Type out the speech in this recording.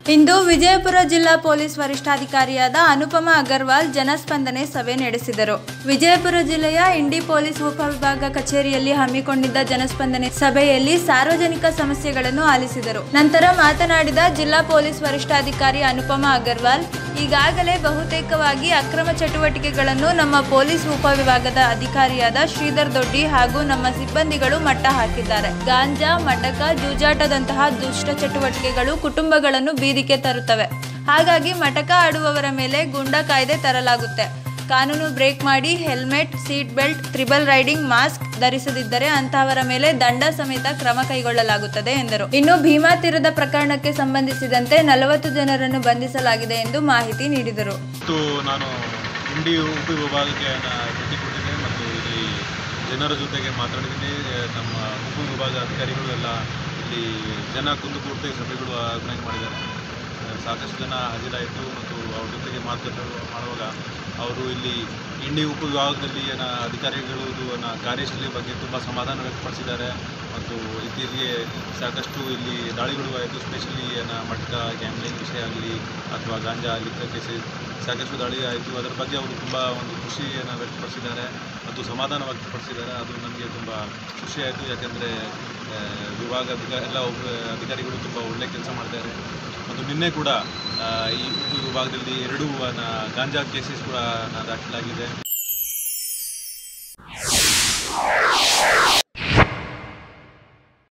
ಇಂದು ವಿಜಯಪುರ ಜಿಲ್ಲಾ ಪೊಲೀಸ್ ವರಿಷ್ಠಾಧಿಕಾರಿಯಾದ ಅನುಪಮ ಅಗರ್ವಾಲ್ ಜನಸ್ಪಂದನೆ ಸಭೆ ನಡೆಸಿದರು ವಿಜಯಪುರ ಜಿಲ್ಲೆಯ ಇಂಡಿ ಪೊಲೀಸ್ ಉಪವಿಭಾಗ ಕಚೇರಿಯಲ್ಲಿ ಹಮ್ಮಿಕೊಂಡಿದ್ದ ಜನಸ್ಪಂದನೆ ಸಭೆಯಲ್ಲಿ ಸಾರ್ವಜನಿಕ ಸಮಸ್ಯೆಗಳನ್ನು ಆಲಿಸಿದರು ನಂತರ ಮಾತನಾಡಿದ ಜಿಲ್ಲಾ ಪೊಲೀಸ್ ವರಿಷ್ಠಾಧಿಕಾರಿ ಅನುಪಮ ಅಗರ್ವಾಲ್ ಈಗಾಗಲೇ ಬಹುತೇಕವಾಗಿ ಅಕ್ರಮ ಚಟುವಟಿಕೆಗಳನ್ನು ನಮ್ಮ ಪೊಲೀಸ್ ಉಪವಿಭಾಗದ ಅಧಿಕಾರಿಯಾದ ಶ್ರೀಧರ್ ದೊಡ್ಡಿ ಹಾಗೂ ನಮ್ಮ ಸಿಬ್ಬಂದಿಗಳು ಮಟ್ಟ ಹಾಕಿದ್ದಾರೆ ಗಾಂಜಾ ಮಟಕ ಜೂಜಾಟದಂತಹ ದುಷ್ಟ ಚಟುವಟಿಕೆಗಳು ಕುಟುಂಬಗಳನ್ನು ಬೀದಿಗೆ ತರುತ್ತವೆ ಹಾಗಾಗಿ ಮಟಕ ಆಡುವವರ ಮೇಲೆ ಗುಂಡಾ ಕಾಯ್ದೆ ತರಲಾಗುತ್ತೆ ಕಾನೂನು ಬ್ರೇಕ್ ಮಾಡಿ helmet seat belt triple riding mask ಧರಿಸದಿದ್ದರೆ ಅಂತಹವರ ಮೇಲೆ ದಂಡ ಸಮೇತ ಕ್ರಮ ಕೈಗೊಳ್ಳಲಾಗುತ್ತದೆ ಎಂದರು ಇನ್ನು ಭೀಮಾ ತೀರದ ಪ್ರಕರಣಕ್ಕೆ ಸಂಬಂಧಿಸಿದಂತೆ ನಲವತ್ತು ಜನರನ್ನು ಬಂಧಿಸಲಾಗಿದೆ ಎಂದು ಮಾಹಿತಿ ನೀಡಿದರು ಮತ್ತು ನಾನು ಇಂಡಿ ಉಪವಿಭಾಗಕ್ಕೆ ನ- ಭೇಟಿ ಕೊಟ್ಟಿದ್ದೆ ಮತ್ತು ಇಲ್ಲಿ ಜನರ ಜೊತೆಗೆ ಮಾತಾಡಿದ್ದೀನಿ ನಮ್ಮ ಉಪವಿಭಾಗ ಅಧಿಕಾರಿಗಳು ಎಲ್ಲ ಇಲ್ಲಿ ಜನ ಕುಂದುಕೊರತೆ ಸಭೆಗಳು ಆರ್ಗನೈಸ್ ಮಾಡಿದ್ದಾರೆ ಆ, ಸಾಕಷ್ಟು ಜನ ಹಾಜರಾಯಿತು ಮತ್ತು ಅವ್ರ ಜೊತೆಗೆ ಮಾತುಕತೆ ಮಾಡುವಾಗ ಅವರು ಇಲ್ಲಿ ಇಂಡಿ ಉಪವಿಭಾಗದಲ್ಲಿ ಏನ ಅಧಿಕಾರಿಗಳು ನ ಕಾರ್ಯಶೈಲಿ ಬಗ್ಗೆ ತುಂಬ ಸಮಾಧಾನ ವ್ಯಕ್ತಪಡಿಸಿದ್ದಾರೆ ಮತ್ತು ಇತ್ತೀಚೆಗೆ ಸಾಕಷ್ಟು ಇಲ್ಲಿ ದಾಳಿಗಳು ಆಯಿತು ಸ್ಪೆಷಲಿ ಏನ ಮಟ್ಕ ಗ್ಯಾಮ್ಲಿಂಗ್ ವಿಷಯ ಆಗಲಿ ಅಥವಾ ಗಾಂಜಾ ಲಿಕ್ಕ ಕೇಸಸ್ ಸಾಕಷ್ಟು ದಾಳಿ ಆಯಿತು ಅದರ ಬಗ್ಗೆ ಅವರು ತುಂಬ ಒಂದು ಖುಷಿಯನ್ನು ವ್ಯಕ್ತಪಡಿಸಿದ್ದಾರೆ ಮತ್ತು ಸಮಾಧಾನ ವ್ಯಕ್ತಪಡಿಸಿದ್ದಾರೆ ಅದು ನನಗೆ ತುಂಬ ಖುಷಿಯಾಯಿತು ಯಾಕೆಂದರೆ ವಿಭಾಗ ಅಧಿಕಾರಿ ಎಲ್ಲ ಉಪ ಅಧಿಕಾರಿಗಳು ತುಂಬ ಒಳ್ಳೆಯ ಕೆಲಸ ಮಾಡ್ತಾರೆ ಮತ್ತು ನಿನ್ನೆ ಕೂಡ ಆ, ಈ ಉಪ ವಿಭಾಗದಲ್ಲಿ ಎರಡೂ ಆ, ನ- ಗಾಂಜಾ ಕೇಸಸ್ ಕೂಡ ನ- ದಾಖಲಾಗಿದೆ